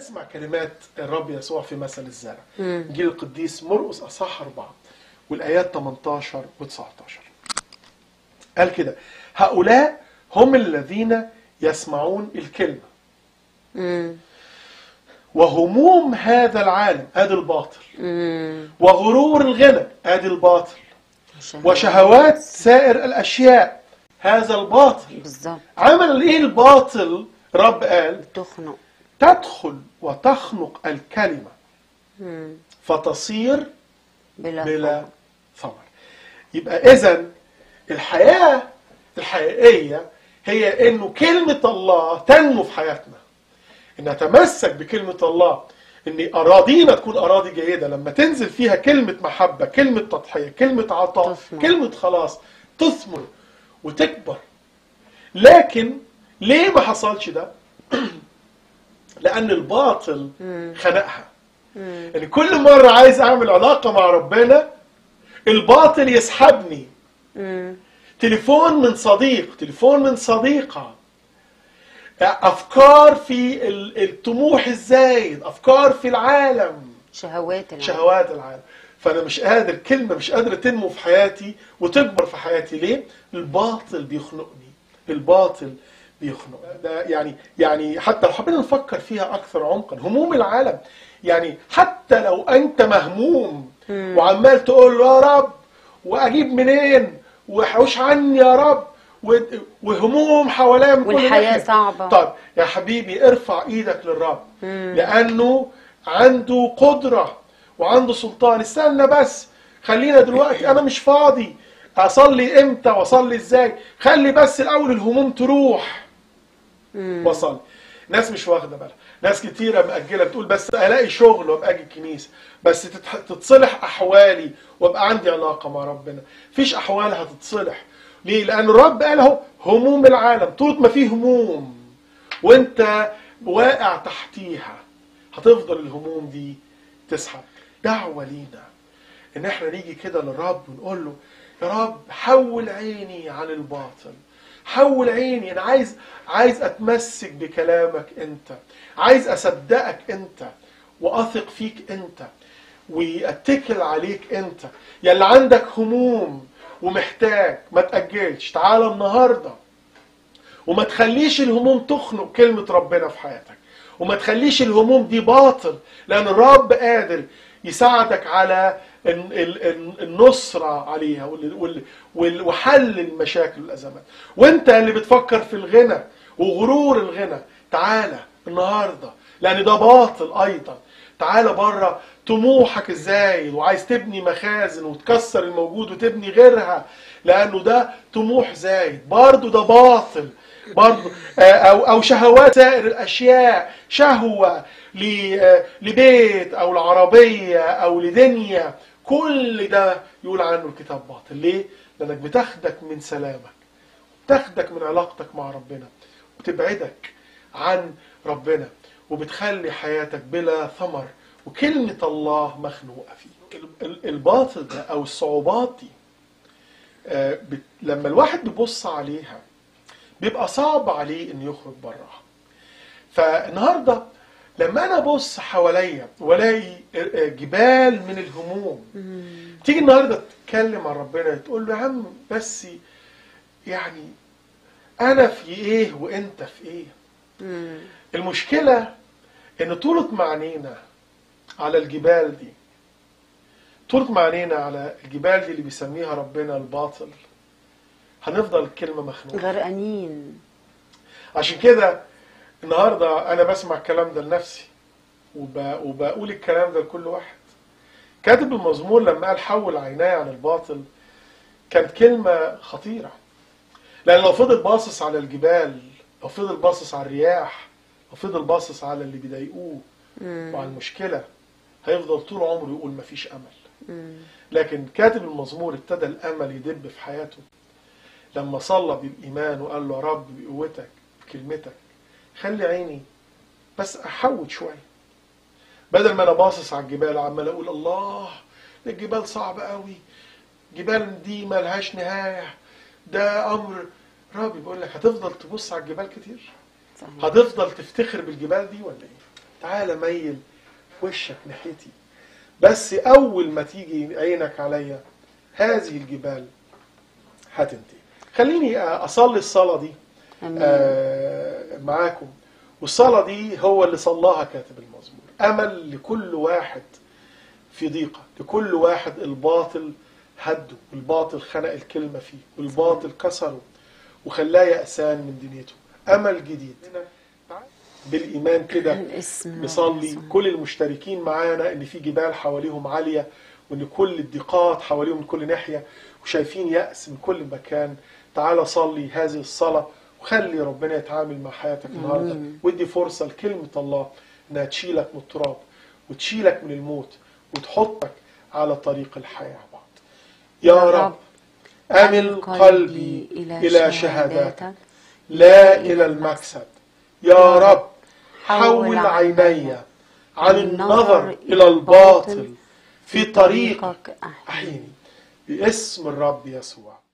اسمع كلمات الرب يسوع في مثل الزرع مم. انجيل القديس مرقس اصحاح أربعة والايات 18 و19 قال كده هؤلاء هم الذين يسمعون الكلمه مم. وهموم هذا العالم ادي الباطل مم. وغرور الغنى ادي الباطل وشهوات سائر الاشياء هذا الباطل بالظبط عمل ايه الباطل رب قال تخنق تدخل وتخنق الكلمه مم. فتصير بلا, بلا ثمر. ثمر يبقى اذا الحياه الحقيقيه هي انه كلمه الله تنمو في حياتنا ان نتمسك بكلمه الله ان اراضينا تكون اراضي جيده لما تنزل فيها كلمه محبه كلمه تضحيه كلمه عطاء تثمر. كلمه خلاص تثمر وتكبر لكن ليه ما حصلش ده لان الباطل مم. خنقها مم. يعني كل مرة عايز أعمل علاقة مع ربنا الباطل يسحبني مم. تليفون من صديق تليفون من صديقة أفكار في ال- الطموح الزايد أفكار في العالم شهوات العالم. شهوات العالم فأنا مش قادر كلمة مش قادرة تنمو في حياتي وتكبر في حياتي ليه؟ الباطل بيخنقني الباطل بيخنق ده يعني يعني حتى لو حبينا نفكر فيها أكثر عمقا هموم العالم يعني حتى لو أنت مهموم مم. وعمال تقول له يا رب وأجيب منين وحوش عني يا رب و- وهموم حواليا من كل والحياة ناحية. صعبة. طيب يا حبيبي ارفع ايدك للرب مم. لانه عنده قدره وعنده سلطان استنى بس خلينا دلوقتي انا مش فاضي اصلي امتى واصلي ازاي خلي بس الاول الهموم تروح مم. واصلي ناس مش واخده بالها ناس كتيره مأجله بتقول بس الاقي شغل وابقى اجي الكنيسه بس تتح- تتصلح احوالي وابقى عندي علاقه مع ربنا مفيش احوال هتتصلح ليه لان الرب قال اهو هموم العالم طول ما فيه هموم وانت واقع تحتيها هتفضل الهموم دي تسحب دعوه لينا ان احنا نيجي كده للرب ونقول له يا رب حول عيني عن الباطل حول عيني انا عايز عايز اتمسك بكلامك انت عايز اصدقك انت واثق فيك انت واتكل عليك انت يا اللي عندك هموم ومحتاج ما تاجلش تعالى النهارده وما تخليش الهموم تخنق كلمة ربنا في حياتك وما تخليش الهموم دي باطل لأن الرب قادر يساعدك على ال- ال- ال- النصرة عليها وال- وال- وال- وحل المشاكل والأزمات وانت اللي بتفكر في الغنى وغرور الغنى تعالى النهاردة لأن ده باطل أيضا تعالى بره طموحك الزايد وعايز تبني مخازن وتكسر الموجود وتبني غيرها لأنه ده طموح زايد برضه ده باطل برضه آه، او او شهوات سائر الاشياء شهوه ل- آه، لبيت او لعربيه او لدنيا كل ده يقول عنه الكتاب باطل ليه لانك بتاخدك من سلامك بتاخدك من علاقتك مع ربنا وتبعدك عن ربنا وبتخلي حياتك بلا ثمر وكلمة الله مخنوقة فيه ال- ال- الباطل ده أو الصعوبات دي آه، بت- لما الواحد بيبص عليها بيبقى صعب عليه انه يخرج براها فالنهارده لما انا ابص حواليا والاقي جبال من الهموم تيجي النهارده تتكلم عن ربنا تقول له يا عم بس يعني انا في ايه وانت في ايه مم. المشكله ان طولت معنينا على الجبال دي طولت معنينا على الجبال دي اللي بيسميها ربنا الباطل هنفضل الكلمه مخنوقه غرقانين عشان كده النهارده انا بسمع الكلام ده لنفسي وب... وبقول الكلام ده لكل واحد كاتب المزمور لما قال حول عيناي عن الباطل كانت كلمة خطيرة لأن لو فضل باصص على الجبال لو فضل باصص على الرياح لو فضل باصص على اللي بيضايقوه مم. وعلى المشكلة هيفضل طول عمره يقول مفيش أمل مم. لكن كاتب المزمور ابتدى الامل يدب في حياته لما صلى بالايمان وقال له يا رب بقوتك بكلمتك خلي عيني بس احوت شويه بدل ما انا باصص على الجبال عمال اقول الله ده الجبال صعبه قوي جبال دي ملهاش نهايه ده امر ربي بيقول لك هتفضل تبص على الجبال كتير صحيح هتفضل تفتخر بالجبال دي ولا ايه تعالى ميل وشك ناحيتي بس اول ما تيجي عينك عليا هذه الجبال هتنتهي خليني اصلي الصلاه دي امين آه، معاكم والصلاة دي هو اللي صلاها كاتب المزمور أمل لكل واحد في ضيقة لكل واحد الباطل هده والباطل خنق الكلمة فيه والباطل كسره وخلاه يأسان من دنيته أمل جديد بالإيمان كده الاسم نصلي كل المشتركين معانا ان في جبال حواليهم عاليه وان كل الضيقات حواليهم من كل ناحيه وشايفين يأس من كل مكان تعالى صلي هذه الصلاه وخلي ربنا يتعامل مع حياتك النهارده آمين. ودي فرصه لكلمه الله انها تشيلك من التراب وتشيلك من الموت وتحطك على طريق الحياه بعض يا رب امل قلبي الى شهاداتك لا إلى المكسب يا رب حول عيني عن النظر إلى الباطل في طريق طريقك أحيي أحيني باسم الرب يسوع